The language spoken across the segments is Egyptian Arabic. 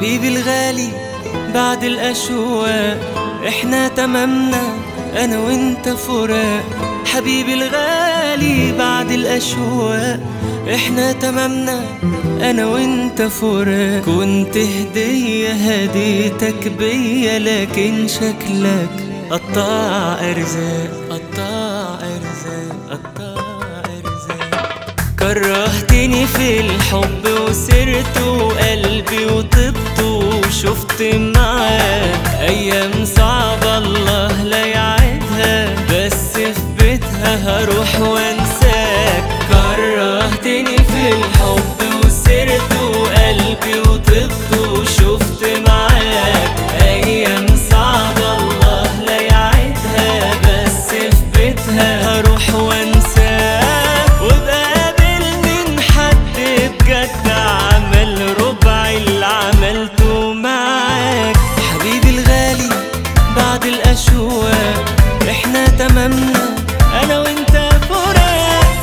حبيبي الغالي بعد الأشواق احنا تمامنا أنا وانت فراق حبيبي الغالي بعد الأشواق احنا تمامنا أنا وانت فراق كنت هدية هديتك بيا لكن شكلك قطاع أرزاق قطاع أرزاق قطاع أرزاق كرهتني في الحب وسرت وقلبي وطبت وشفت معاك ايام صعبة الله لا يعيدها بس في بيتها هروح وانساك كرهتني في الحب وسرت وقلبي وطبت وشفت معاك ايام صعبة الله لا يعيدها بس في بيتها هروح وانساك وبقابل من حد بجد عمل ربع اللي عملته معاك حبيبي الغالي بعد الاشواق احنا تمامنا انا وانت فراق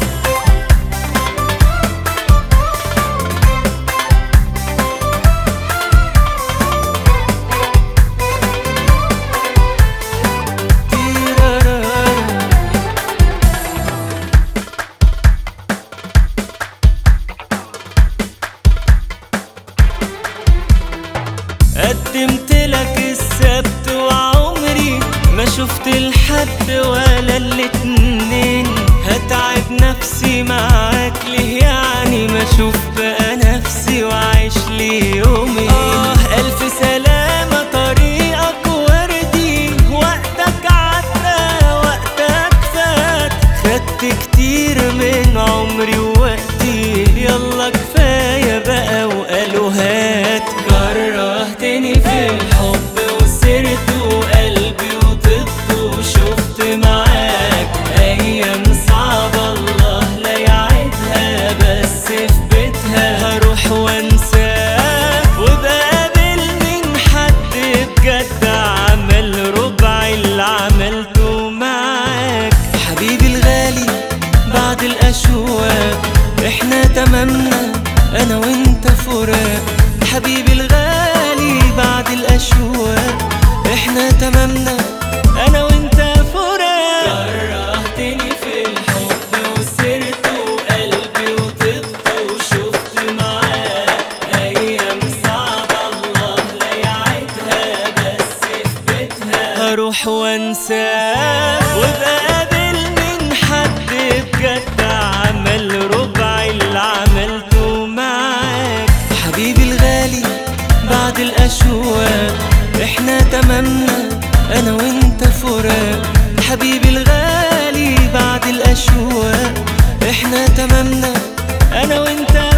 تيرارارا. قدمت لك السبت وعمري ما شفت الحد ولا الاتنين هتعب نفسي معاك ليه يعني ما اشوف بقى نفسي وعيش لي يومين اه الف سلامة طريقك وردي وقتك عدى وقتك فات خدت كتير من عمري ووقتي يلا كفاية بقى وقالوا هات كرهتني في الحب وسرت وقلبي وطبت وشفت معاك أيام صعبة الله لا يعيدها بس في بيتها هروح وانساك وبقابل من حد بجد عمل ربع اللي عملته معاك حبيبي الغالي بعد الأشواق احنا تمامنا أنا وانت فراق حبيبي الغالي بعد الأشواق احنا تمامنا أنا وانت فراق كرهتني في الحب وسرت وقلبي وطبت وشفت معاك أيام صعبة الله لا يعيدها بس في بيتها هروح وانساك وبقابل من حد بجد عمل ربع اللي عملته معاك حبيبي الغالي بعد الأشواق احنا تمامنا أنا وانت فراق حبيبي الغالي بعد الأشواق احنا تمامنا أنا وانت